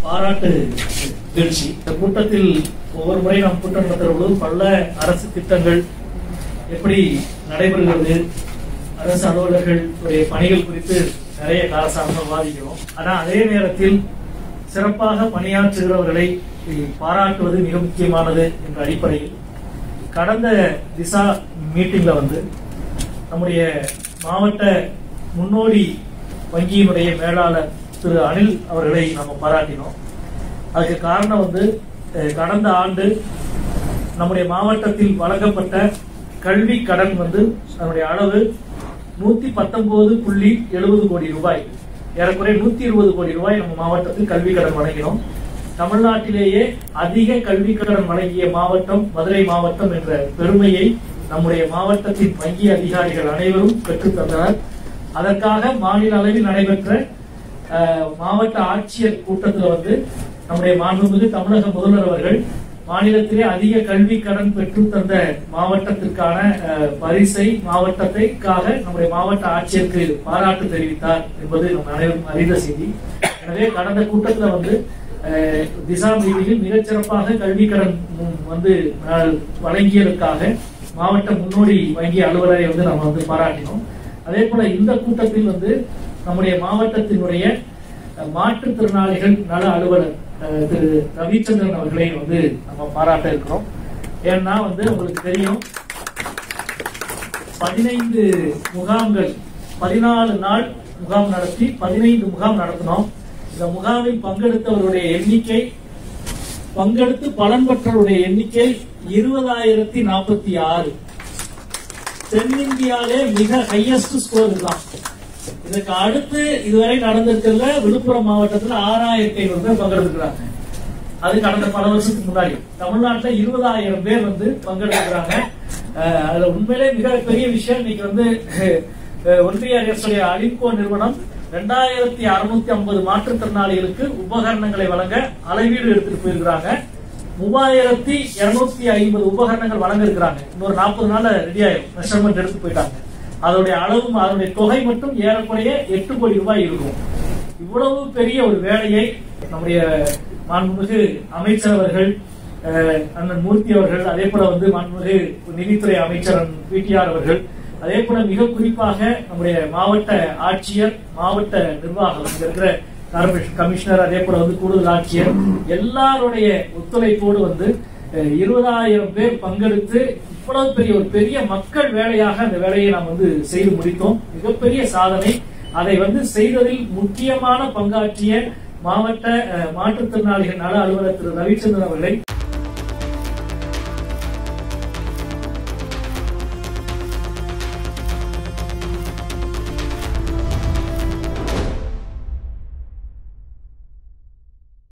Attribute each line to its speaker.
Speaker 1: பாராட்டு நிகழ்ச்சி இந்த கூட்டத்தில் ஒவ்வொரு முறை நாம் கூட்டம் நடத்துகிற பொழுது பல அரசு திட்டங்கள் எப்படி நடைபெறுகிறது அரசு அலுவலர்களுடைய பணிகள் குறித்து நிறைய காலசாரமாக விவாதிக்கிறோம் ஆனா அதே நேரத்தில் சிறப்பாக பணியாற்றுகிறவர்களை பாராட்டுவது மிக முக்கியமானது என்ற அடிப்படையில் கடந்த திசா மீட்டிங்ல வந்து நம்முடைய மாவட்ட முன்னோடி வங்கியினுடைய மேலாளர் திரு அனில் அவர்களை நம்ம பாராட்டினோம் அதுக்கு காரணம் வந்து அஹ், கடந்த ஆண்டு நம்முடைய மாவட்டத்தில் வழங்கப்பட்ட கல்வி கடன் வந்து அதனுடைய அளவு நூத்தி பத்தொன்பது புள்ளி எழுபது கோடி ரூபாய் ஏறக்குறைய நூத்தி இருபது கோடி ரூபாய் நம்ம மாவட்டத்தில் கல்வி கடன் வழங்கினோம் தமிழ்நாட்டிலேயே அதிக கல்வி கடன் வழங்கிய மாவட்டம் மதுரை மாவட்டம் என்ற பெருமையை நம்முடைய மாவட்டத்தின் வங்கி அதிகாரிகள் அனைவரும் பெற்றுத் தந்தனர் அதற்காக மாநில அளவில் நடைபெற்ற அஹ், மாவட்ட ஆட்சியர் கூட்டத்தில் வந்து நம்முடைய மாண்புமிகு தமிழக முதல்வர் அவர்கள் மாநிலத்திலே அதிக கல்வி கடன் பெற்று தந்த மாவட்டத்திற்கான அஹ், பரிசை மாவட்டத்திற்காக நம்முடைய மாவட்ட ஆட்சியருக்கு பாராட்டு தெரிவித்தார் என்பது நம்ம அனைவரும் அறிந்த செய்தி எனவே கடந்த கூட்டத்தில் வந்து அஹ், திசா மீதியில் மிகச்சிறப்பாக கல்வி கடன் ம், வந்து அஹ், வழங்கியதற்காக மாவட்ட முன்னோடி வங்கி அலுவலரை வந்து நம்ம வந்து பாராட்டினோம் அதே போல இந்த கூட்டத்தில் வந்து நம்முடைய மாவட்டத்தினுடைய அஹ், மாற்றுத்திறனாளிகள் நல அலுவலர் அஹ், திரு ரவிச்சந்திரன் அவர்களை வந்து நம்ம பாராட்ட இருக்கிறோம் ஏன்னா வந்து உங்களுக்கு தெரியும் பதினைந்து முகாம்கள் பதினாலு நாள் முகாம் நடத்தி பதினைந்து முகாம் நடத்தினோம் இந்த முகாமில் பங்கெடுத்தவருடைய எண்ணிக்கை பங்கெடுத்து பலன் பெற்றவருடைய எண்ணிக்கை இருபதாயிரத்தி நாற்பத்தி ஆறு தென்னிந்தியாவிலே மிக ஹையஸ்ட் ஸ்கோர் தான் இதுக்கு அடுத்து இதுவரை நடந்திருக்கிறதுல விழுப்புரம் மாவட்டத்தில் ஆறாயிரத்தி ஐநூறு பேர் பங்கெடுக்கிறாங்க அது கடந்த பல வருஷத்துக்கு முன்னாடி தமிழ்நாட்டுல இருபதாயிரம் பேர் வந்து பங்கெடுக்கிறாங்க அஹ் அதுல உண்மையிலே மிக பெரிய விஷயம் இன்னைக்கு வந்து அஹ், ஒன்றிய அரசுடைய அலிம்கோ நிறுவனம் ரெண்டாயிரத்தி அறுநூத்தி ஐம்பது மாற்றுத்திறனாளிகளுக்கு உபகரணங்களை வழங்க அளவீடு எடுத்துட்டு போயிருக்கிறாங்க மூவாயிரத்தி இருநூத்தி ஐம்பது உபகரணங்கள் வழங்க இருக்கிறாங்க இன்னொரு நாற்பது நாள்ல ரெடி ஆயிரும் மெஷர்மெண்ட் எடுத்து போயிட்டாங்க அதோடைய அளவும் அதனுடைய தொகை மட்டும் ஏறக்குறைய எட்டு கோடி ரூபாய் இருக்கும் இவ்வளவு பெரிய ஒரு வேலையை நம்முடைய மாண்புமிகு அமைச்சர் அவர்கள் அஹ், அண்ணன் மூர்த்தி அவர்கள் அதே போல வந்து மாண்புமிகு நிதித்துறை அமைச்சர் அண்ணன் பிடிஆர் அவர்கள் அதே போல மிக குறிப்பாக நம்முடைய மாவட்ட ஆட்சியர் மாவட்ட நிர்வாகம் இங்க இருக்கிற கார்பரேஷன் கமிஷனர் அதே போல வந்து கூடுதல் ஆட்சியர் எல்லாருடைய ஒத்துழைப்போடு வந்து அஹ், இருபதாயிரம் பேர் பங்கெடுத்து இவ்வளவு பெரிய ஒரு பெரிய மக்கள் வேலையாக அந்த வேலையை நாம் வந்து செய்து முடித்தோம் மிகப்பெரிய சாதனை அதை வந்து செய்ததில் முக்கியமான பங்காற்றிய மாவட்ட அஹ், மாற்றுத்திறனாளிகள் நல அலுவலர் திரு ரவிச்சந்திரன் அவர்களை